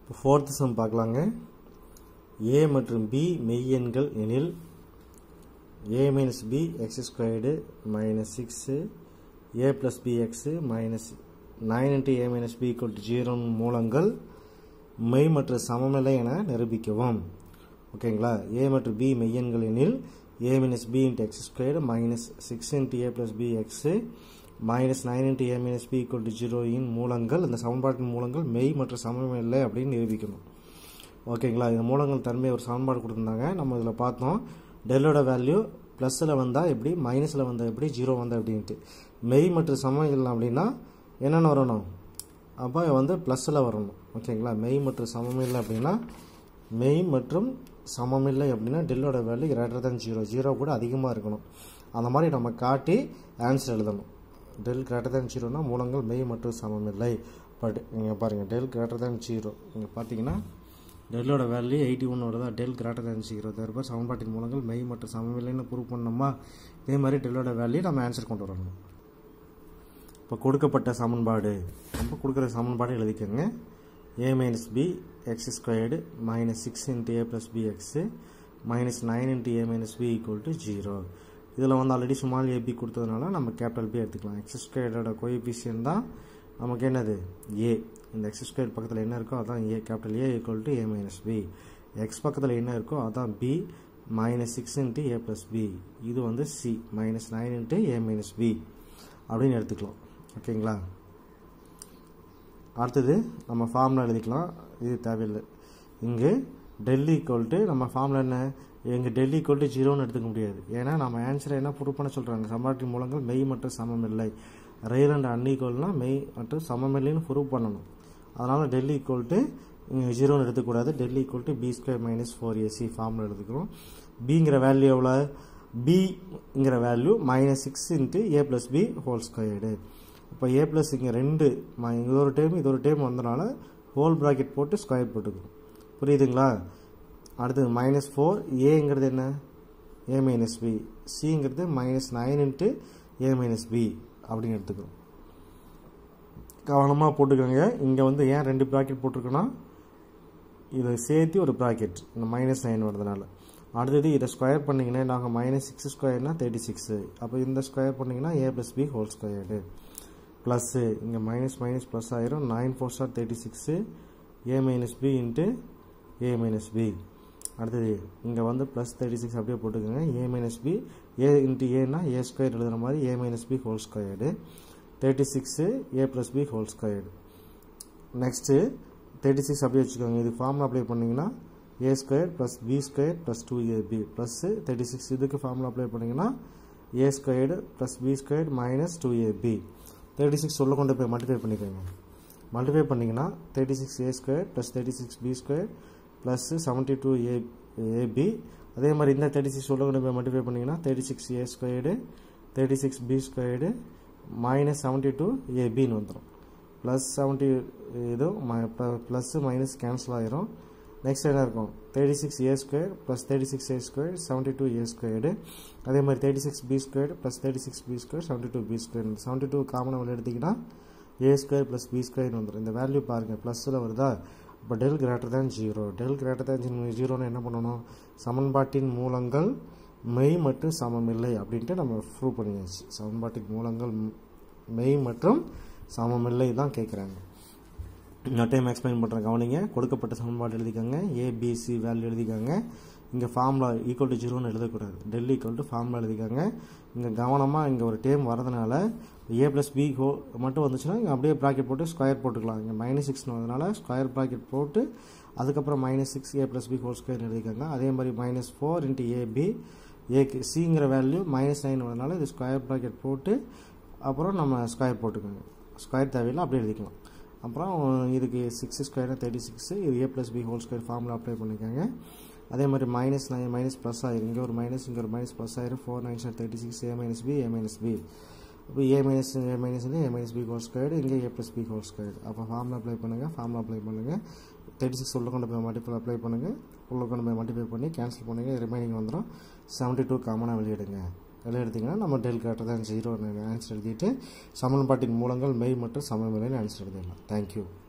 இப்போ fourth some பார்க்கலாங்க ஏ மற்றும் பி மெய்யெண்கள் எனில் A minus B x squared minus six A plus B x minus nine into A minus B equal to zero மூலங்கள் மெய் மற்றும் சமநிலை என நிரூபிக்கவும் ஓகேங்களா ஏ மற்றும் பி மெய்யெண்கள் எனில் A minus B into x squared minus six into A plus B x minus nine into A minus B equal to ஜீரோயின் மூலங்கள் இந்த சமன்பாட்டின் மூலங்கள் மெய் மற்றும் சமநிலை அப்படின்னு நிரூபிக்கணும் ஓகேங்களா இந்த மூலங்கள் தன்மை ஒரு சமன்பாடு கொடுத்துருந்தாங்க நம்ம இதில் பார்த்தோம் டெல்லோட வேல்யூ ப்ளஸில் வந்தால் எப்படி மைனஸில் வந்தால் எப்படி ஜீரோ வந்தால் எப்படின்ட்டு மெய் மற்றும் சமநிலை அப்படின்னா என்னென்ன வரணும் அப்போ வந்து ப்ளஸில் வரணும் ஓகேங்களா மெய் மற்றும் சமமில்லை அப்படின்னா மெய் மற்றும் சமமில்லை அப்படின்னா டெல்லோட value greater than zero zero கூட அதிகமாக இருக்கணும் அந்த மாதிரி நம்ம காட்டி ஆன்சர் எழுதணும் டெல் கிரேட்டர் தான் ஜீரோனா மூலங்கள் மெய் மற்றும் சமமில்லை பட் நீங்கள் பாருங்கள் டெல் கிரேட்டர் தான் ஜீரோ நீங்கள் பார்த்தீங்கன்னா டெல்லோட வேல்யூ எயிட்டி ஒன் வருதா டெல் கிரேட்டர் தான் ஜீரோ தருப்ப சமன்பாட்டின் மூலங்கள் மெய் மற்றும் சமமில்லைன்னு ப்ரூவ் பண்ணோமா இதே மாதிரி டெல்லோட வேல்யூ நம்ம ஆன்சர் கொண்டு வரணும் இப்போ கொடுக்கப்பட்ட சமன்பாடு நம்ம கொடுக்குற சமன்பாடு எழுதிக்கோங்க A minus B x squared minus six into A plus B x minus nine into A minus B equal to zero இதில் வந்து ஆல்ரெடி ஸ்மால் ஏபி கொடுத்ததுனால நம்ம கேபிட்டல் பி எடுத்துக்கலாம் எக்ஸ் ஸ்கொயர்டோட கோஎபிசியன் தான் நமக்கு என்னது ஏ இந்த எக்ஸ் ஸ்கொயர் பக்கத்தில் என்ன இருக்கோ அதான் A capital A equal to A minus B x பக்கத்தில் என்ன இருக்கோ அதான் B minus six into A plus B இது வந்து C minus nine into A minus B அப்படின்னு எடுத்துக்கலாம் ஓகேங்களா அடுத்தது நம்ம ஃபார்முலா எழுதிக்கலாம் இது தேவையில்லை இங்கு டெல்லி ஈக்குவல்ட்டு நம்ம ஃபார்முலா என்ன எங்கள் டெல்லி ஈக்குவல்ட்டு ஜீரோன்னு எடுத்துக்க முடியாது ஏன்னா நம்ம ஆன்சரை என்ன ப்ரூவ் பண்ண சொல்கிறாங்க சமன்பாட்டின் மூலங்கள் மெய் மற்றும் சமம் இல்லை ரயில் அண்ட் அன்இக்குவல்னா மெய் மற்றும் சமம் இல்லைன்னு ப்ரூவ் பண்ணணும் அதனால் டெல்லி ஈக்குவல்ட்டு இங்கே ஜீரோன்னு எடுத்துக்கூடாது டெல்லி equal to B square minus four AC formula எடுத்துக்கிறோம் பிங்கிற வேல்யூ எவ்வளோ பிங்கிற value minus six into A plus B whole squared இப்போ ஏ ப்ளஸ் இங்கே ரெண்டு இது ஒரு டைம் இது ஒரு டைம் வந்தனால ஹோல் ப்ராக்கெட் போட்டு ஸ்கொயர் போட்டுக்கணும் புரியுதுங்களா அடுத்தது மைனஸ் ஃபோர் ஏங்கிறது என்ன ஏ மைனஸ் பி சிங்கிறது minus nine into A minus B அப்படின்னு எடுத்துக்கிறோம் கவனமாக போட்டுக்கோங்க இங்கே வந்து ஏன் ரெண்டு ப்ராக்கெட் போட்டிருக்கோன்னா இதை சேர்த்து ஒரு ப்ராக்கெட் இந்த மைனஸ் நைன் வரதுனால அடுத்தது இதை ஸ்கொயர் பண்ணிங்கன்னா நாங்கள் மைனஸ் சிக்ஸ் ஸ்கொயர்னா தேர்ட்டி சிக்ஸு அப்போ இந்த ஸ்கொயர் பண்ணிங்கன்னா A plus B whole squared plus இங்கே மைனஸ் மைனஸ் ப்ளஸ் ஆயிரும் nine four star thirty six A minus B into A minus B அடுத்தது இங்கே வந்து ப்ளஸ் தேர்ட்டி சிக்ஸ் அப்படியே போட்டுக்கோங்க A minus B A into ஏன்னா ஏ ஸ்கொயர் எழுதுகிற மாதிரி A minus B whole squared thirty six A plus B whole squared next thirty six அப்படியே வச்சுக்கோங்க இது ஃபார்முலா அப்ளை பண்ணிங்கன்னா A square plus B square plus two AB plus thirty six இதுக்கு formula apply பண்ணிங்கன்னா A squared plus B squared minus two AB thirty six உள்ள கொண்டு போய் multiply பண்ணிக்கோங்க மல்டிஃபை பண்ணிங்கன்னா thirty six A square plus thirty six B square plus seventy two A AB அதே மாதிரி இந்த தேர்ட்டி சிக்ஸ் உள்ள கொண்டு போய் மல்டிஃபை பண்ணிங்கன்னா thirty six A squared thirty six B squared minus seventy two ஏபின்னு வந்துடும் ப்ளஸ் செவன்ட்டி இது ப்ளஸ்ஸு மைனஸ் கேன்சல் ஆகிரும் நெக்ஸ்ட் என்ன இருக்கும் thirty six A square plus thirty six A square seventy two A squared அதே மாதிரி thirty six B square plus thirty six B square seventy two B square seventy two காமனாக வெளியே எடுத்திங்கன்னா ஏ square plus B ஸ்கொயர்னு வந்துடும் இந்த value பாருங்கள் ப்ளஸில் வருதா இப்போ del greater than zero del greater than ஜீரோன்னு என்ன பண்ணணும் சமன்பாட்டின் மூலங்கள் மெய் மற்றும் சமமில்லை அப்படின்ட்டு நம்ம ப்ரூவ் பண்ணியாச்சு சமன்பாட்டின் மூலங்கள் மெய் மற்றும் சமமில்லை தான் கேட்குறாங்க இன்னொரு டைம் எக்ஸ்பிளைன் பண்ணுறேன் கவனிங்க கொடுக்கப்பட்ட சமன்பாடு எழுதிக்கோங்க ஏபிசி வேல்யூ எழுதிக்கோங்க இங்கே ஃபார்முலா ஈக்குவல் டு ஜீரோன்னு எழுதக்கூடாது டெல் ஈக்குவல் டு ஃபார்முலா எழுதிக்கோங்க இங்கே கவனமாக இங்கே ஒரு டேம் வரதுனால ஏ ப்ளஸ் பி ஹோ மட்டும் வந்துச்சுன்னா இங்கே அப்படியே ப்ராக்கெட் போட்டு ஸ்கொயர் போட்டுக்கலாம் இங்கே மைனஸ் சிக்ஸ்னு வரதுனால ஸ்கொயர் ப்ராக்கெட் போட்டு அதுக்கப்புறம் minus six A plus B whole square எழுதிக்கோங்க அதே மாதிரி மைனஸ் ஃபோர் இன்ட்டு ஏபி ஏக்கு சிங்கிற வேல்யூ மைனஸ் நைன் வரதுனால இது ஸ்கொயர் ப்ராக்கெட் போட்டு அப்புறம் நம்ம ஸ்கொயர் போட்டுக்கோங்க ஸ்கொயர் தேவையில்லை அப்படியே எழுதிக்கலாம் அப்புறம் இதுக்கு சிக்ஸ் ஸ்கொயர்னா தேர்ட்டி சிக்ஸு இது A plus B whole square formula apply பண்ணிக்கோங்க அதே மாதிரி மைனஸ் நைன் மைனஸ் ப்ளஸ் ஆயிரும் இங்கே ஒரு மைனஸ் இங்கே ஒரு மைனஸ் ப்ளஸ் ஆயிரும் four nine sir thirty six A minus B A minus B இப்போ A minus A minus A minus B whole squared இங்கே A plus B whole squared அப்போ formula apply பண்ணுங்கள் ஃபார்முலா அப்ளை பண்ணுங்கள் thirty six உள்ள கொண்டு போய் multiple apply பண்ணுங்கள் உள்ள கொண்டு போய் மல்டிப்ளை பண்ணி கேன்சல் பண்ணுங்கள் ரிமைனிங் வந்துடும் செவன்ட்டி டூ காமனாக வெளியிடுங்க வெளியே எடுத்திங்கன்னா நம்ம del greater than zero answer எழுதிட்டு சமன்பாட்டின் மூலங்கள் மெய் மற்றும் சமநிலைன்னு ஆன்சர் எழுதிடலாம் தேங்க்யூ